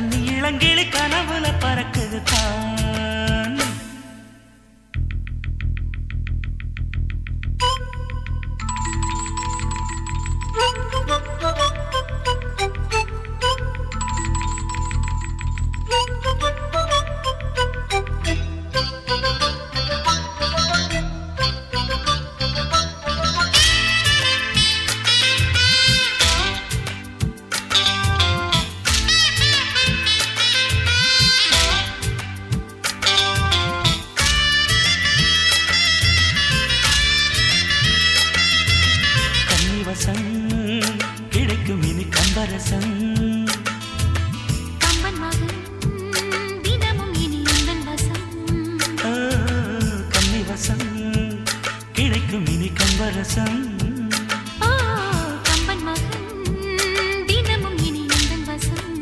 கண்ணி இளங்கிளி கனவுல பறக்குது தான் கன்னிவசம் கிடைக்கும் இனி கம்பரசம் கம்பன் மகன் தினமும் இனி உந்தன் வசம் ஆ, கன்னிவசம் கிடைக்கும் இனி கம்பரசம் ஓ கம்பன் மகன் தினமும் இனி உந்தன் வசம்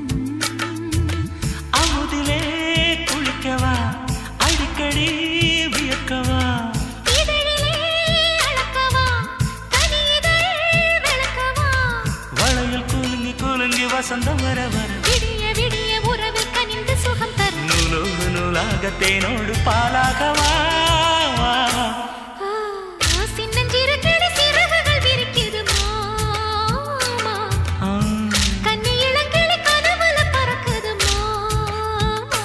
அமுதிலே குளிக்கவா அடிக்கடி வியக்கவா இதழிலே அளக்கவா கனியிதழ் விளக்கவா வளையல் குலுங்கி குலுங்கி வசந்தம் வர வர விடிய விடிய உறவில் கனிந்து சுகம் தரும் நூலோடு நூலாக தேனோடு பாலாகவா ஆ, சின்னஞ்சிறு கிளி சிறகுகள் விரிக்குது மாமா ஆ, கன்னி இளங்கிளி கனவுல பறக்குது மாமா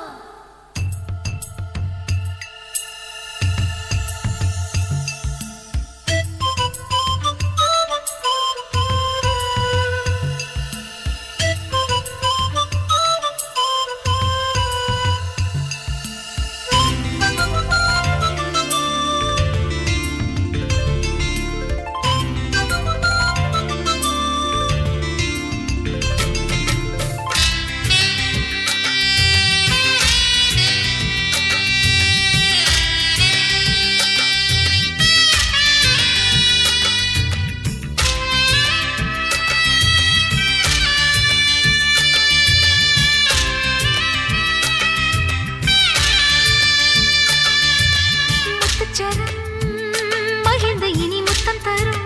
முத்துச்சரம் மகிழ்ந்து இனி முத்தம் தரும்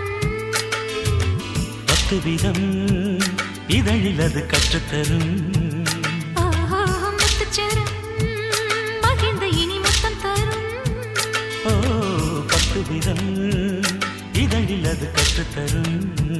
பத்து விதம் இதழில் அது கற்றுத்தரும் ஆஹா, முத்துச்சரம் மகிழ்ந்து இனி முத்தம் தரும் ஓ பத்து விதம் இதழில் அது கற்றுத்தரும்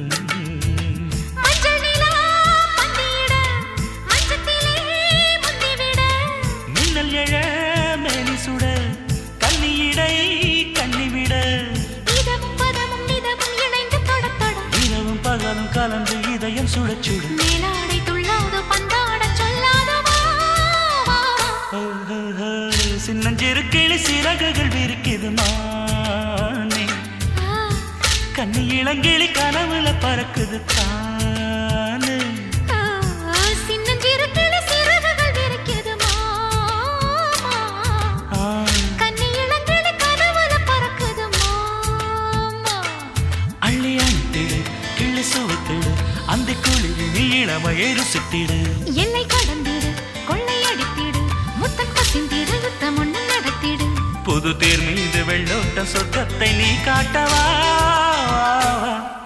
மஞ்சள் நிலா பந்தியிட மஞ்சத்திலே முந்திவிட மின்னல் எழ மேனி சுட கண்ணியிடை கண்ணிவிட இதமும் பதமும் நிதமும் இணைந்து தொட தொட இரவும் பகலும் கலந்து இதயம் சுட சுட மேலாடை துள்ளாத பந்தாட சொல்லாத வா, வா, வா. ஓஹோஹோ, சின்னஞ்சிறு கிளி சிறகுகள் விரிக்குது மானே ஆ, கண்ணி இளங்கிளி கனவுல பறக்குது தானே ஆ, சின்னஞ்சிறு கிளி சிறகுகள் விரிக்குது மாமா. ஆ, கன்னி இளங்கிளி கனவுல பறக்குது மாமா. அள்ளி அணித்திடு கிள்ளி சுவைத்திடு அந்த குளிர் நீ இளமையை ருசித்திடு எல்லை கடந்திடு கொள்ளையடித்திடு முத்தம் கசிந்திடு யுத்தம் ஒண்ணு நடத்திடு புது தேர் மீது வெள்ளோட்ட சொர்க்கத்தை நீ காட்டவா